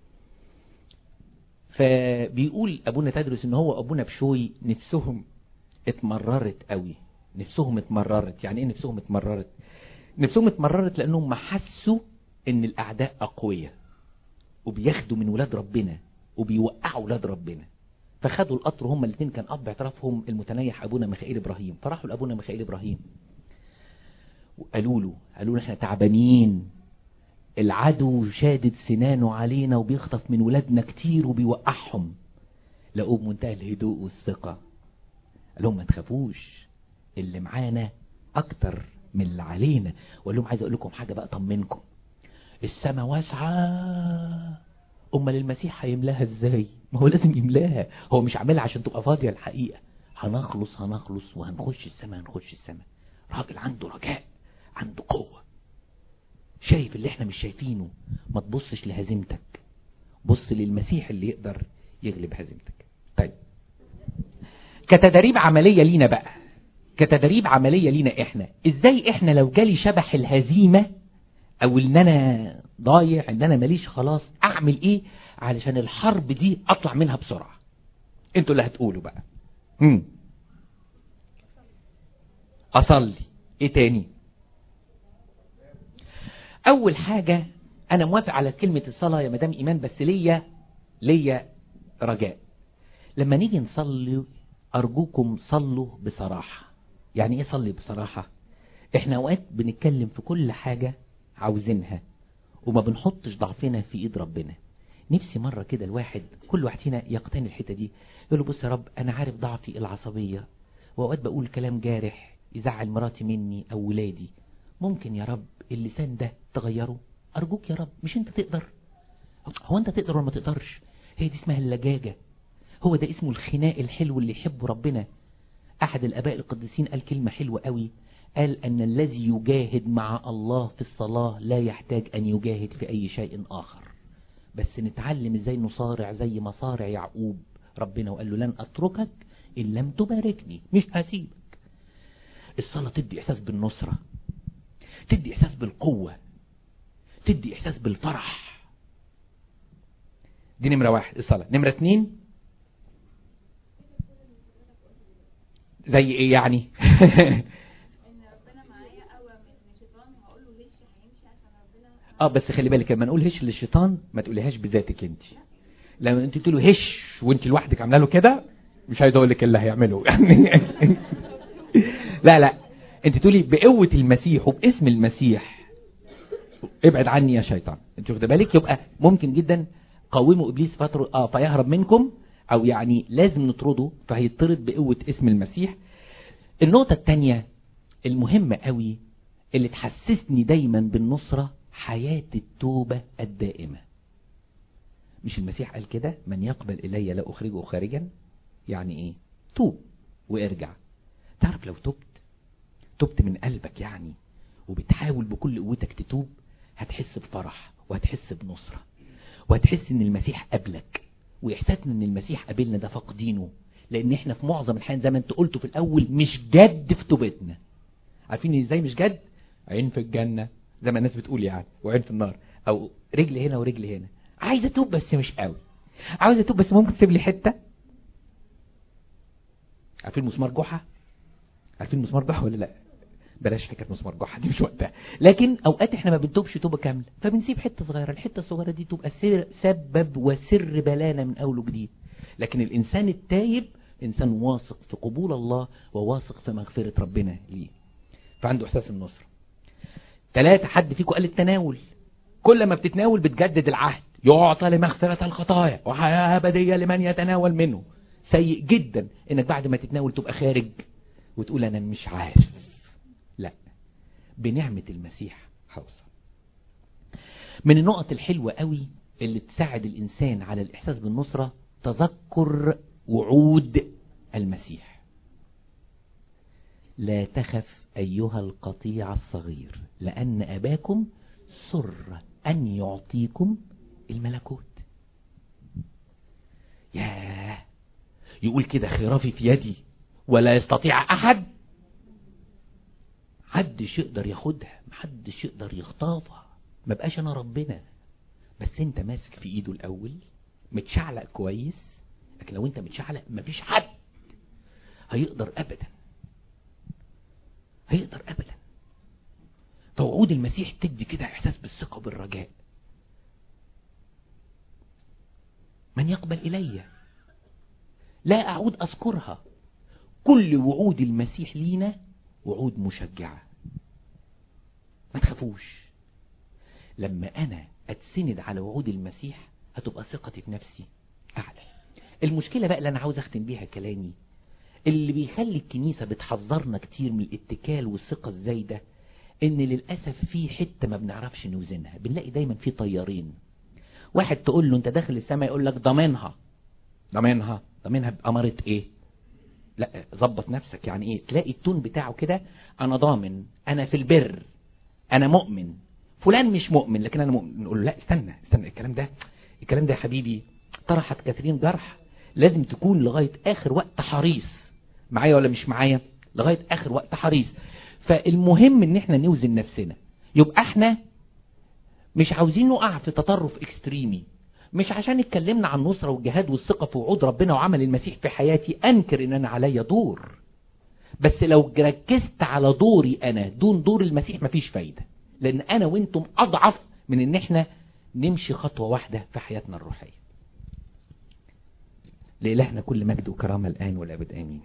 فبيقول أبونا تدرس إن هو أبونا بشوي نفسهم اتمررت قوي نفسهم اتمررت يعني ايه نفسهم اتمررت نفسهم اتمررت لانهم ما حسوا ان الاعداء اقوياء وبياخدوا من ولاد ربنا وبيوقعوا ولاد ربنا فخدوا القطر هما الاثنين كان اب اعترافهم المتنيح ابونا ميخائيل ابراهيم فراحوا لابونا ميخائيل ابراهيم وقالوا له قالوا له احنا تعبانين العدو شادد سنانه علينا وبيخطف من ولادنا كتير وبيوقعهم لقوه بمنتهى الهدوء والثقة قال لهم ما تخافوش اللي معانا اكتر من اللي علينا وقال لهم عايز اقول لكم حاجة بقى طمنكم السماء واسعة امال المسيح هيملاها ازاي ما هو لازم يملاها هو مش عاملها عشان تبقى فاضية الحقيقة هنخلص هنخلص وهنخش السماء هنخش السماء راجل عنده رجاء عنده قوة شايف اللي احنا مش شايفينه ما تبصش لهزيمتك بص للمسيح اللي يقدر يغلب هزيمتك طيب كتدريب عملية لينا بقى كتدريب عملية لينا احنا ازاي احنا لو جالي شبح الهزيمة او ان انا ضايع ان انا ماليش خلاص اعمل ايه علشان الحرب دي اطلع منها بسرعة انتوا اللي هتقولوا بقى هم. اصلي ايه تاني اول حاجة انا موافق على كلمة الصلاة يا مدام ايمان بس ليا ليا رجاء لما نيجي نصلي ارجوكم صلوا بصراحة يعني ايه صلي بصراحة احنا اوقات بنتكلم في كل حاجة عاوزينها وما بنحطش ضعفنا في ايد ربنا نفسي مرة كده الواحد كل واحد فينا يقتني الحتة دي يقول له بص يا رب انا عارف ضعفي العصبية واوقات بقول كلام جارح يزعل مراتي مني او ولادي ممكن يا رب اللسان ده تغيره ارجوك يا رب مش انت تقدر هو انت تقدر ولا ما تقدرش هي دي اسمها اللجاجة هو ده اسمه الخناق الحلو اللي يحبه ربنا احد الاباء القديسين قال كلمة حلوة قوي قال ان الذي يجاهد مع الله في الصلاة لا يحتاج ان يجاهد في اي شيء اخر بس نتعلم ازاي نصارع زي مصارع يعقوب ربنا وقال له لن اتركك ان لم تباركني مش هسيبك الصلاة تدي احساس بالنصرة تدي احساس بالقوة تدي احساس بالفرح دي نمرة واحد الصلاة نمرة اتنين زي ايه يعني ان ربنا معايا اقوى من الشيطان وهقول له ليش هيمشي عشان ربنا اه بس خلي بالك لما نقول هش للشيطان ما تقوليهاش بذاتك انت لما انت تقولي هش وانت لوحدك عامله له كده مش عايز اقول لك اللي هيعمله يعني لا لا انت تقولي بقوه المسيح وباسم المسيح ابعد عني يا شيطان انت واخده بالك يبقى ممكن جدا قوموا ابليس فتره اه فيهرب منكم او يعني لازم نطرده فهيطرد بقوه اسم المسيح النقطه الثانيه المهمه قوي اللي تحسسني دايما بالنصره حياه التوبه الدائمه مش المسيح قال كده من يقبل الي لا اخرجه خارجا يعني ايه توب وارجع تعرف لو تبت تبت من قلبك يعني وبتحاول بكل قوتك تتوب هتحس بفرح وهتحس بنصرة وهتحس ان المسيح قبلك واحساسنا ان المسيح قابلنا ده فاقدينه لان احنا في معظم الحين زي ما انت قلته في الاول مش جد في توبتنا عارفين ازاي مش جد عين في الجنة زي ما الناس بتقول يعني وعين في النار او رجل هنا ورجل هنا عايز اتوب بس مش قوي عاوز اتوب بس ممكن تسيب لي حتة عارفين مسمار جحا عارفين مسمار جحا ولا لا بلاش حكايه مسمار جحا دي مش وقتها لكن اوقات احنا ما بنتوبش توبه كامله فبنسيب حته صغيره الحته الصغيره دي تبقى سر سبب وسر بلانا من اول وجديد لكن الانسان التايب انسان واثق في قبول الله وواثق في مغفره ربنا ليه فعنده احساس النصره ثلاثة حد فيكم قال التناول كل ما بتتناول بتجدد العهد يعطى لمغفرة الخطايا وحياة أبدية لمن يتناول منه سيء جدا انك بعد ما تتناول تبقى خارج وتقول انا مش عارف لا بنعمة المسيح حوصل من النقط الحلوة قوي اللي تساعد الانسان على الاحساس بالنصرة تذكر وعود المسيح لا تخف ايها القطيع الصغير لان اباكم سر ان يعطيكم الملكوت ياه يقول كده خرافي في يدي ولا يستطيع احد محدش يقدر ياخدها محدش يقدر يخطفها ما بقاش انا ربنا بس انت ماسك في ايده الاول متشعلق كويس لكن لو انت متشعلق مفيش حد هيقدر ابدا هيقدر ابدا فوعود المسيح تدي كده احساس بالثقه وبالرجاء من يقبل الي لا اعود اذكرها كل وعود المسيح لينا وعود مشجعه ما تخافوش لما انا اتسند على وعود المسيح هتبقى ثقتي في نفسي اعلى المشكله بقى اللي انا عاوز اختم بيها كلامي اللي بيخلي الكنيسة بتحذرنا كتير من الاتكال والثقة الزايدة ان للأسف في حتة ما بنعرفش نوزنها بنلاقي دايما في طيارين واحد تقول له انت داخل السماء يقول لك ضامنها ضامنها ضامنها بأمارة ايه لا ظبط نفسك يعني ايه تلاقي التون بتاعه كده انا ضامن انا في البر انا مؤمن فلان مش مؤمن لكن انا مؤمن نقول له لا استنى استنى الكلام ده الكلام ده يا حبيبي طرحت كثيرين جرح لازم تكون لغاية اخر وقت حريص معايا ولا مش معايا لغاية اخر وقت حريص فالمهم ان احنا نوزن نفسنا يبقى احنا مش عاوزين نقع في تطرف اكستريمي مش عشان اتكلمنا عن النصرة والجهاد والثقة في وعود ربنا وعمل المسيح في حياتي انكر ان انا عليا دور بس لو ركزت على دوري انا دون دور المسيح مفيش فايدة لان انا وانتم اضعف من ان احنا نمشي خطوة واحدة في حياتنا الروحية لإلهنا كل مجد وكرامة الآن والأبد آمين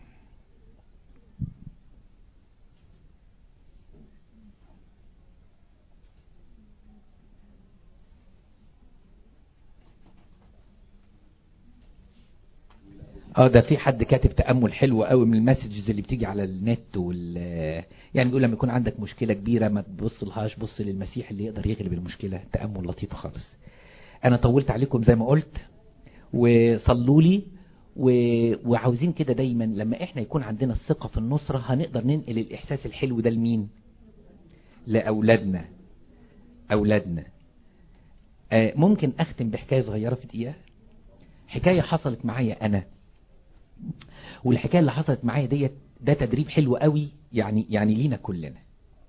اه ده في حد كاتب تأمل حلو قوي من المسجز اللي بتيجي على النت وال يعني بيقول لما يكون عندك مشكلة كبيرة ما تبص لهاش بص للمسيح اللي يقدر يغلب المشكلة تأمل لطيف خالص انا طولت عليكم زي ما قلت وصلوا لي و... وعاوزين كده دايما لما احنا يكون عندنا الثقة في النصرة هنقدر ننقل الاحساس الحلو ده لمين لاولادنا اولادنا آه ممكن اختم بحكاية صغيرة في دقيقة حكاية حصلت معايا انا والحكاية اللي حصلت معايا ديت ده تدريب حلو قوي يعني يعني لينا كلنا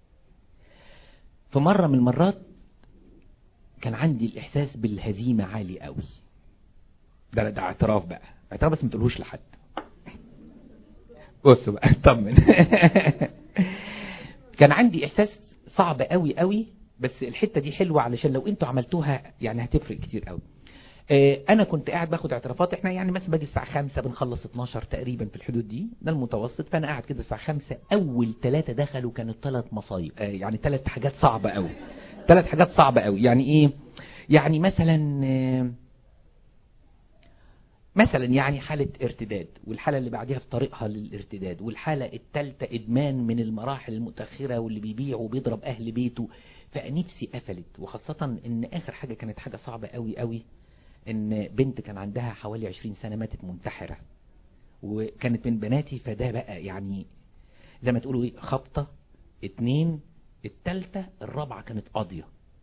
في مرة من المرات كان عندي الاحساس بالهزيمة عالي قوي ده ده اعتراف بقى اعتراف بس ما تقولوش لحد بصوا بقى اطمن كان عندي احساس صعب قوي قوي بس الحتة دي حلوة علشان لو انتوا عملتوها يعني هتفرق كتير قوي اه انا كنت قاعد باخد اعترافات احنا يعني مثلا باجي الساعة 5 بنخلص 12 تقريبا في الحدود دي ده المتوسط فانا قاعد كده الساعة 5 اول ثلاثة دخلوا كانوا ثلاث مصايب اه يعني ثلاث حاجات صعبة قوي ثلاث حاجات صعبة قوي يعني ايه يعني مثلا اه مثلا يعني حالة ارتداد والحالة اللي بعدها في طريقها للارتداد والحالة التالتة ادمان من المراحل المتأخرة واللي بيبيع وبيضرب اهل بيته فنفسي قفلت وخاصة ان اخر حاجة كانت حاجة صعبة قوي قوي ان بنت كان عندها حوالي 20 سنة ماتت منتحرة وكانت من بناتي فده بقى يعني زي ما تقولوا ايه خبطة اتنين التالتة الرابعة كانت قاضية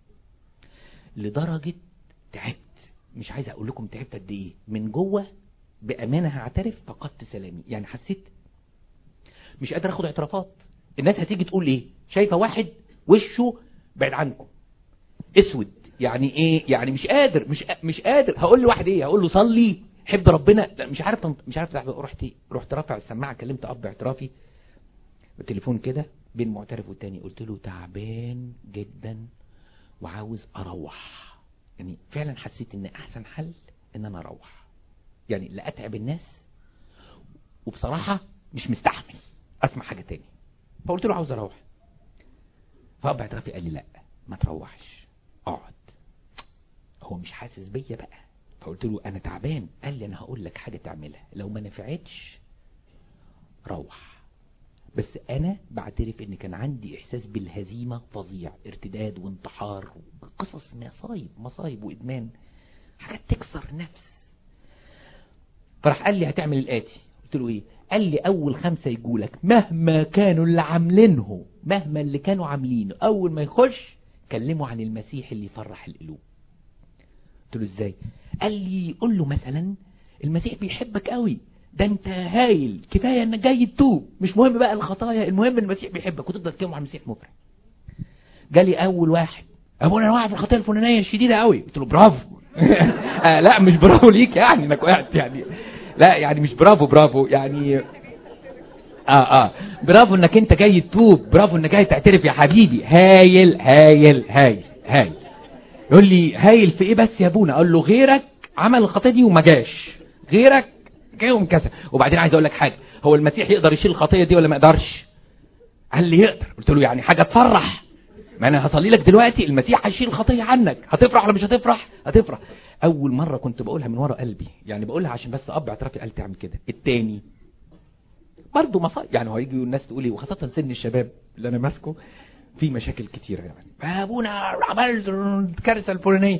لدرجة تعبت مش عايز اقول لكم تعبت قد ايه من جوه بامانه هعترف فقدت سلامي يعني حسيت مش قادر اخد اعترافات الناس هتيجي تقول ايه شايفه واحد وشه بعد عنكم اسود يعني ايه يعني مش قادر مش مش قادر هقول لواحد ايه هقول له صلي حب ربنا لا مش عارف مش عارف رحت رحت رافع السماعه كلمت اب اعترافي بالتليفون كده بين معترف والتاني قلت له تعبان جدا وعاوز اروح يعني فعلا حسيت ان احسن حل ان انا اروح يعني لا اتعب الناس وبصراحه مش مستحمل اسمع حاجه تاني فقلت له عاوز اروح فاب اعترافي قال لي لا ما تروحش اقعد هو مش حاسس بيا بقى فقلت له انا تعبان قال لي انا هقول لك حاجه تعملها لو ما نفعتش روح بس انا بعترف ان كان عندي احساس بالهزيمه فظيع ارتداد وانتحار قصص مصايب مصايب وادمان حاجات تكسر نفس فراح قال لي هتعمل الاتي قلت له ايه قال لي اول خمسة يجولك مهما كانوا اللي عاملينه مهما اللي كانوا عاملينه اول ما يخش كلموا عن المسيح اللي يفرح القلوب قلت له ازاي قال لي قول له مثلا المسيح بيحبك قوي ده انت هايل كفايه انك جاي تتوب مش مهم بقى الخطايا المهم المسيح بيحبك وتفضل تتكلم عن المسيح مفرح جالي اول واحد ابونا انا واقع في الخطيه الفلانيه الشديده قوي قلت له برافو آه لا مش برافو ليك يعني انك وقعت يعني لا يعني مش برافو برافو يعني اه اه برافو انك انت جاي تتوب برافو انك جاي تعترف يا حبيبي هايل هايل هايل هايل يقول لي هايل في ايه بس يا ابونا اقول له غيرك عمل الخطيه دي وما جاش غيرك جاي ومكسر وبعدين عايز اقول لك حاجه هو المسيح يقدر يشيل الخطيه دي ولا ما يقدرش قال لي يقدر قلت له يعني حاجه تفرح ما انا هصلي لك دلوقتي المسيح هيشيل الخطيه عنك هتفرح ولا مش هتفرح هتفرح اول مره كنت بقولها من ورا قلبي يعني بقولها عشان بس اب اعترافي قال تعمل كده التاني برضه مصايب يعني هو يجي الناس تقول لي وخاصه سن الشباب اللي انا ماسكه في مشاكل كتيره يعني يا ابونا عملت الكارثه الفلانيه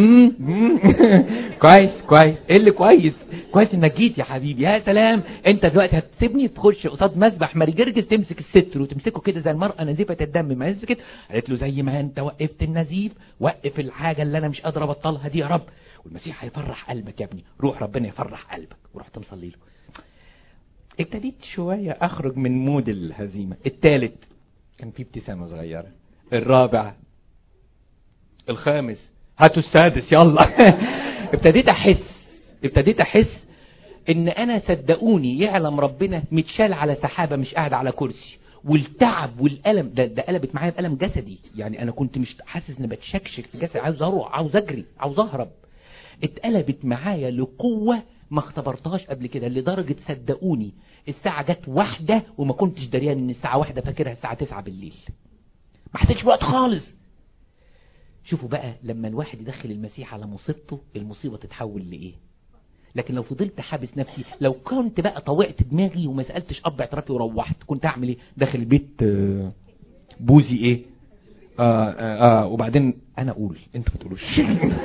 كويس كويس ايه اللي كويس كويس انك جيت يا حبيبي يا سلام انت دلوقتي هتسيبني تخش قصاد مسبح ماري جرجس تمسك الستر وتمسكه كده زي المراه نزيفه الدم ما مسكت قالت له زي ما انت وقفت النزيف وقف الحاجه اللي انا مش قادر ابطلها دي يا رب والمسيح هيفرح قلبك يا ابني روح ربنا يفرح قلبك ورحت مصلي له ابتديت شويه اخرج من مود الهزيمه الثالث كان في ابتسامة صغيرة الرابع الخامس هاتوا السادس يلا ابتديت احس ابتديت احس ان انا صدقوني يعلم ربنا متشال على سحابة مش قاعد على كرسي والتعب والالم ده, ده قلبت معايا بألم جسدي يعني انا كنت مش حاسس اني بتشكشك في جسدي عاوز اروح عاوز اجري عاوز اهرب اتقلبت معايا لقوة ما اختبرتهاش قبل كده لدرجة صدقوني الساعة جت واحدة وما كنتش دريان ان الساعة واحدة فاكرها الساعة تسعة بالليل ما حسيتش بوقت خالص شوفوا بقى لما الواحد يدخل المسيح على مصيبته المصيبة تتحول لإيه لكن لو فضلت حابس نفسي لو كنت بقى طوعت دماغي وما سألتش أب اعترافي وروحت كنت أعمل إيه داخل البيت آه بوزي إيه آه آه آه وبعدين أنا أقول أنت ما تقولوش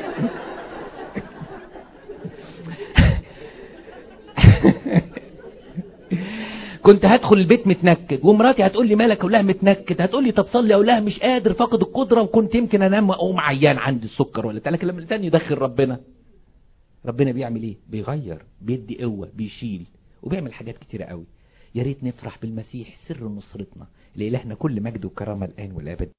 كنت هدخل البيت متنكد ومراتي هتقول لي مالك اقول لها متنكد هتقول لي طب صلي اقول لها مش قادر فاقد القدره وكنت يمكن انام اقوم عيان عندي السكر ولا لكن لما الانسان يدخل ربنا ربنا بيعمل ايه بيغير بيدي قوه بيشيل وبيعمل حاجات كتيره قوي يا ريت نفرح بالمسيح سر نصرتنا لإلهنا كل مجد وكرامه الان والابد